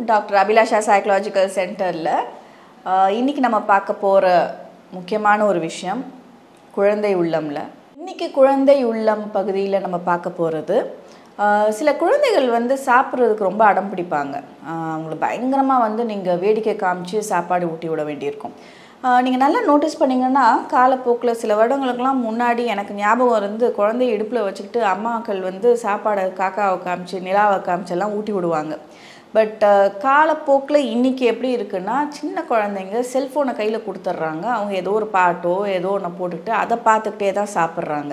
doctor அபிலாஷா psychological சென்டரில் இன்றைக்கி நம்ம பார்க்க போகிற முக்கியமான ஒரு விஷயம் குழந்தை உள்ளம்ல இன்றைக்கி குழந்தை உள்ளம் பகுதியில் நம்ம பார்க்க போகிறது சில குழந்தைகள் வந்து சாப்பிட்றதுக்கு ரொம்ப அடம் பிடிப்பாங்க ஆஹ் அவங்கள பயங்கரமாக வந்து நீங்கள் வேடிக்கை காமிச்சு சாப்பாடு ஊட்டி விட வேண்டியிருக்கும் நீங்கள் நல்லா நோட்டீஸ் பண்ணிங்கன்னா காலப்போக்கில் சில வருடங்களுக்கெல்லாம் முன்னாடி எனக்கு ஞாபகம் இருந்து குழந்தைய இடுப்பில் வச்சுக்கிட்டு அம்மாக்கள் வந்து சாப்பாடை காக்காவை காமிச்சு நிலாவை காமிச்செல்லாம் ஊட்டி விடுவாங்க பட் காலப்போக்கில் இன்றைக்கி எப்படி இருக்குன்னா சின்ன குழந்தைங்க செல்ஃபோனை கையில் கொடுத்துட்றாங்க அவங்க ஏதோ ஒரு பாட்டோ ஏதோ ஒன்று போட்டுக்கிட்டு அதை பார்த்துக்கிட்டே தான் சாப்பிட்றாங்க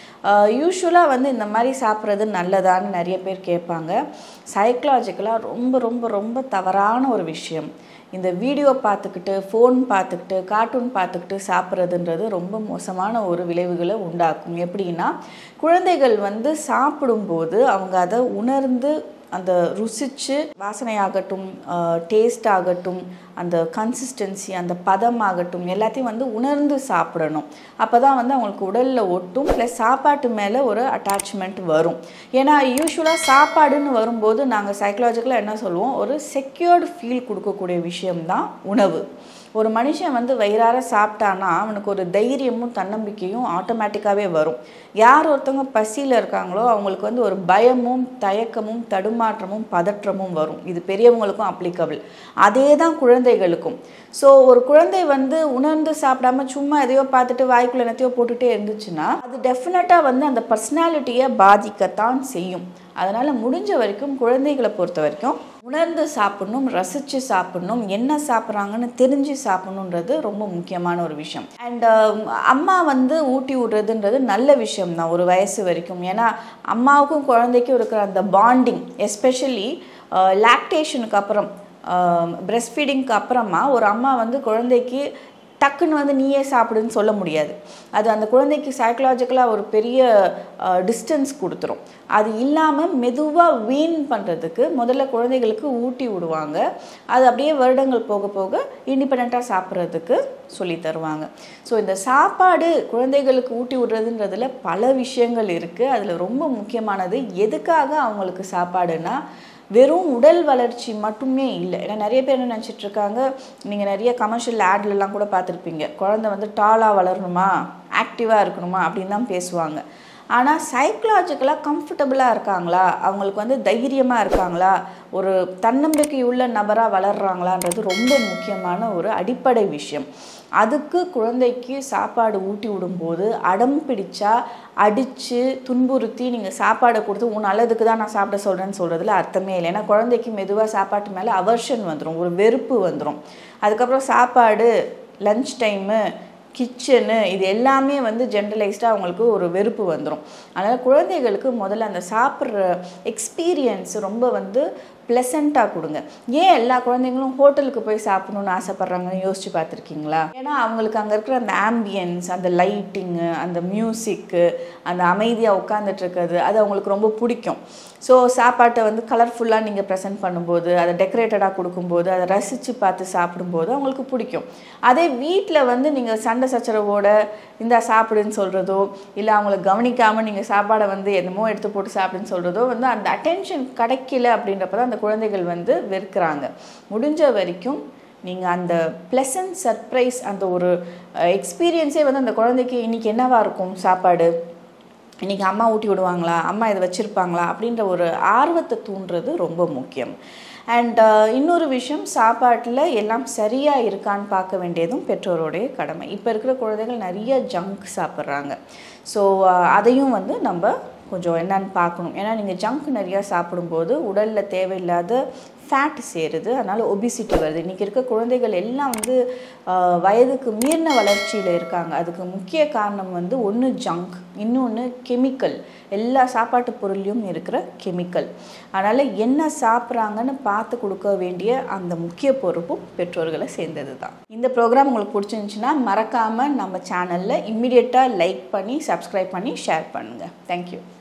யூஸ்வலாக வந்து இந்த மாதிரி சாப்பிட்றது நல்லதான்னு நிறைய பேர் கேட்பாங்க சைக்கலாஜிக்கலாக ரொம்ப ரொம்ப ரொம்ப தவறான ஒரு விஷயம் இந்த வீடியோ பார்த்துக்கிட்டு ஃபோன் பார்த்துக்கிட்டு கார்ட்டூன் பார்த்துக்கிட்டு சாப்பிட்றதுன்றது ரொம்ப மோசமான ஒரு விளைவுகளை உண்டாக்கும் எப்படின்னா குழந்தைகள் வந்து சாப்பிடும்போது அவங்க அதை உணர்ந்து அந்த ருசித்து வாசனையாகட்டும் டேஸ்ட் ஆகட்டும் அந்த கன்சிஸ்டன்சி அந்த பதம் ஆகட்டும் எல்லாத்தையும் வந்து உணர்ந்து சாப்பிடணும் அப்போ தான் வந்து அவங்களுக்கு உடலில் ஒட்டும் ப்ளஸ் சாப்பாட்டு மேலே ஒரு அட்டாச்மெண்ட் வரும் ஏன்னா யூஸ்வலாக சாப்பாடுன்னு வரும்போது நாங்கள் சைக்கலாஜிக்கலாக என்ன சொல்லுவோம் ஒரு செக்யூர்டு ஃபீல் கொடுக்கக்கூடிய விஷயம்தான் உணவு ஒரு மனுஷன் வந்து வயிறார சாப்பிட்டானா அவனுக்கு ஒரு தைரியமும் தன்னம்பிக்கையும் ஆட்டோமேட்டிக்காகவே வரும் யார் ஒருத்தவங்க பசியில் இருக்காங்களோ அவங்களுக்கு வந்து ஒரு பயமும் தயக்கமும் தடுமாற்றமும் பதற்றமும் வரும் இது பெரியவங்களுக்கும் அப்ளிகபிள் அதே தான் குழந்தைகளுக்கும் ஸோ ஒரு குழந்தை வந்து உணர்ந்து சாப்பிடாம சும்மா எதையோ பார்த்துட்டு வாய்க்குள்ள என்னத்தையோ போட்டுகிட்டே இருந்துச்சுன்னா அது டெஃபினட்டாக வந்து அந்த பர்சனாலிட்டியை பாதிக்கத்தான் செய்யும் அதனால் முடிஞ்ச வரைக்கும் குழந்தைகளை பொறுத்த வரைக்கும் உணர்ந்து சாப்பிடணும் ரசித்து சாப்பிடணும் என்ன சாப்பிட்றாங்கன்னு தெரிஞ்சு சாப்பிடணுன்றது ரொம்ப முக்கியமான ஒரு விஷயம் அண்ட் அம்மா வந்து ஊட்டி விடுறதுன்றது நல்ல விஷயம் தான் ஒரு வயசு வரைக்கும் ஏன்னா அம்மாவுக்கும் குழந்தைக்கும் இருக்கிற அந்த பாண்டிங் எஸ்பெஷலி லாக்டேஷனுக்கு அப்புறம் பிரெஸ்ட் ஃபீடிங்க்கு அப்புறமா ஒரு அம்மா வந்து குழந்தைக்கு டக்குன்னு வந்து நீயே சாப்பிடுன்னு சொல்ல முடியாது அது அந்த குழந்தைக்கு சைக்கலாஜிக்கலாக ஒரு பெரிய டிஸ்டன்ஸ் கொடுத்துரும் அது இல்லாமல் மெதுவாக வீண் பண்ணுறதுக்கு முதல்ல குழந்தைகளுக்கு ஊட்டி விடுவாங்க அது அப்படியே வருடங்கள் போக போக இண்டிபெண்ட்டாக சாப்பிட்றதுக்கு சொல்லி தருவாங்க ஸோ இந்த சாப்பாடு குழந்தைகளுக்கு ஊட்டி விடுறதுன்றதுல பல விஷயங்கள் இருக்குது அதில் ரொம்ப முக்கியமானது எதுக்காக அவங்களுக்கு சாப்பாடுனா வெறும் உடல் வளர்ச்சி மட்டுமே இல்லை ஏன்னா நிறைய பேர் என்ன நினச்சிட்டு இருக்காங்க நீங்கள் நிறைய கமர்ஷியல் ஆட்லலாம் கூட பார்த்துருப்பீங்க குழந்தை வந்து டாலாக வளரணுமா ஆக்டிவாக இருக்கணுமா அப்படின்னு தான் பேசுவாங்க ஆனால் சைக்கலாஜிக்கலாக கம்ஃபர்டபுளாக இருக்காங்களா அவங்களுக்கு வந்து தைரியமாக இருக்காங்களா ஒரு தன்னம்பிக்கை உள்ள நபராக வளர்கிறாங்களான்றது ரொம்ப முக்கியமான ஒரு அடிப்படை விஷயம் அதுக்கு குழந்தைக்கு சாப்பாடு ஊட்டி விடும்போது அடம் பிடிச்சா அடித்து துன்புறுத்தி நீங்கள் சாப்பாடை கொடுத்து உன் நல்லதுக்கு தான் நான் சாப்பிட சொல்கிறேன்னு சொல்கிறதுல அர்த்தமே இல்லை ஏன்னா குழந்தைக்கு மெதுவாக சாப்பாட்டு மேலே அவர்ஷன் வந்துடும் ஒரு வெறுப்பு வந்துடும் அதுக்கப்புறம் சாப்பாடு லஞ்ச் டைமு கிச்சனு இது எல்லாமே வந்து ஜென்ரலைஸ்டாக அவங்களுக்கு ஒரு வெறுப்பு வந்துடும் அதனால் குழந்தைகளுக்கு முதல்ல அந்த சாப்பிட்ற எக்ஸ்பீரியன்ஸ் ரொம்ப வந்து ப்ளசண்ட்டாக கொடுங்க ஏன் எல்லா குழந்தைங்களும் ஹோட்டலுக்கு போய் சாப்பிடணும்னு ஆசைப்பட்றாங்கன்னு யோசிச்சு பார்த்துருக்கீங்களா ஏன்னா அவங்களுக்கு அங்கே இருக்கிற அந்த ஆம்பியன்ஸ் அந்த லைட்டிங்கு அந்த மியூசிக்கு அந்த அமைதியாக உட்காந்துட்டு இருக்கிறது அது அவங்களுக்கு ரொம்ப பிடிக்கும் ஸோ சாப்பாட்டை வந்து கலர்ஃபுல்லாக நீங்கள் ப்ரெசென்ட் பண்ணும்போது அதை டெக்கரேட்டடாக கொடுக்கும்போது அதை ரசித்து பார்த்து சாப்பிடும்போது அவங்களுக்கு பிடிக்கும் அதே வீட்டில் வந்து நீங்கள் சண்டை சச்சரவோட இந்த சாப்பிடுன்னு சொல்கிறதோ இல்லை அவங்கள கவனிக்காமல் நீங்கள் சாப்பாடை வந்து என்னமோ எடுத்து போட்டு சாப்பிடுன்னு சொல்கிறதோ வந்து அந்த அட்டென்ஷன் கிடைக்கல அப்படின்றப்ப தான் அந்த குழந்தைகள் வந்து வெறுக்கிறாங்க முடிஞ்ச வரைக்கும் நீங்கள் அந்த ப்ளசன்ட் சர்ப்ரைஸ் அந்த ஒரு எக்ஸ்பீரியன்ஸே வந்து அந்த குழந்தைக்கு இன்றைக்கி என்னவாக இருக்கும் சாப்பாடு இன்றைக்கி அம்மா ஊட்டி விடுவாங்களா அம்மா இதை வச்சுருப்பாங்களா அப்படின்ற ஒரு ஆர்வத்தை தூண்டுறது ரொம்ப முக்கியம் அண்ட் இன்னொரு விஷயம் சாப்பாட்டில் எல்லாம் சரியாக இருக்கான்னு பார்க்க வேண்டியதும் பெற்றோருடைய கடமை இப்போ இருக்கிற குழந்தைகள் நிறைய ஜங்க் சாப்பிட்றாங்க ஸோ அதையும் வந்து நம்ம கொஞ்சம் என்னன்னு பார்க்கணும் ஏன்னா நீங்கள் ஜங்க் நிறையா சாப்பிடும்போது உடலில் தேவையில்லாத ஃபேட் சேருது அதனால் ஒபிசிட்டி வருது இன்றைக்கி இருக்க குழந்தைகள் எல்லாம் வந்து வயதுக்கு மீறின வளர்ச்சியில் இருக்காங்க அதுக்கு முக்கிய காரணம் வந்து ஒன்று ஜங்க் இன்னொன்று கெமிக்கல் எல்லா சாப்பாட்டு பொருள்லையும் இருக்கிற கெமிக்கல் அதனால் என்ன சாப்பிட்றாங்கன்னு பார்த்து கொடுக்க வேண்டிய அந்த முக்கிய பொறுப்பும் பெற்றோர்களை சேர்ந்தது தான் இந்த ப்ரோக்ராம் உங்களுக்கு பிடிச்சிருந்துச்சுன்னா மறக்காமல் நம்ம சேனலில் இம்மிடியட்டாக லைக் பண்ணி சப்ஸ்கிரைப் பண்ணி ஷேர் பண்ணுங்கள் தேங்க்யூ